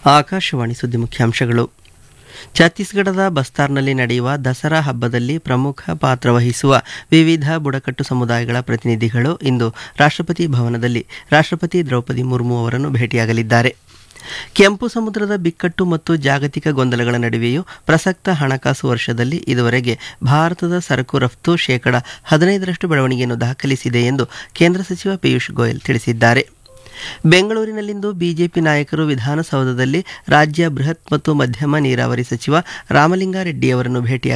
ಆಕಾಶವಾಣಿ ಸುದ್ದಿ ಮುಖ್ಯಾಂಶಗಳು ಛತ್ತೀಸ್ಗಢದ ಬಸ್ತಾರ್ನಲ್ಲಿ ನಡೆಯುವ ದಸರಾ ಹಬ್ಬದಲ್ಲಿ ಪ್ರಮುಖ ಪಾತ್ರ ವಹಿಸುವ ವಿವಿಧ ಬುಡಕಟ್ಟು ಸಮುದಾಯಗಳ ಪ್ರತಿನಿಧಿಗಳು ಇಂದು ರಾಷ್ಟ್ರಪತಿ ಭವನದಲ್ಲಿ ರಾಷ್ಟ್ರಪತಿ ದ್ರೌಪದಿ ಮುರ್ಮು ಅವರನ್ನು ಭೇಟಿಯಾಗಲಿದ್ದಾರೆ ಕೆಂಪು ಸಮುದ್ರದ ಬಿಕ್ಕಟ್ಟು ಮತ್ತು ಜಾಗತಿಕ ಗೊಂದಲಗಳ ನಡುವೆಯೂ ಪ್ರಸಕ್ತ ಹಣಕಾಸು ವರ್ಷದಲ್ಲಿ ಇದುವರೆಗೆ ಭಾರತದ ಸರಕು ರಫ್ತು ಶೇಕಡ ಹದಿನೈದರಷ್ಟು ಬೆಳವಣಿಗೆಯನ್ನು ದಾಖಲಿಸಿದೆ ಎಂದು ಕೇಂದ್ರ ಸಚಿವ ಪಿಯೂಷ್ ಗೋಯಲ್ ತಿಳಿಸಿದ್ದಾರೆ ಬೆಂಗಳೂರಿನಲ್ಲಿಂದು ಬಿಜೆಪಿ ನಾಯಕರು ವಿಧಾನಸೌಧದಲ್ಲಿ ರಾಜ್ಯ ಬೃಹತ್ ಮತ್ತು ಮಧ್ಯಮ ನೀರಾವರಿ ಸಚಿವ ರಾಮಲಿಂಗಾರೆಡ್ಡಿ ಅವರನ್ನು ಭೇಟಿ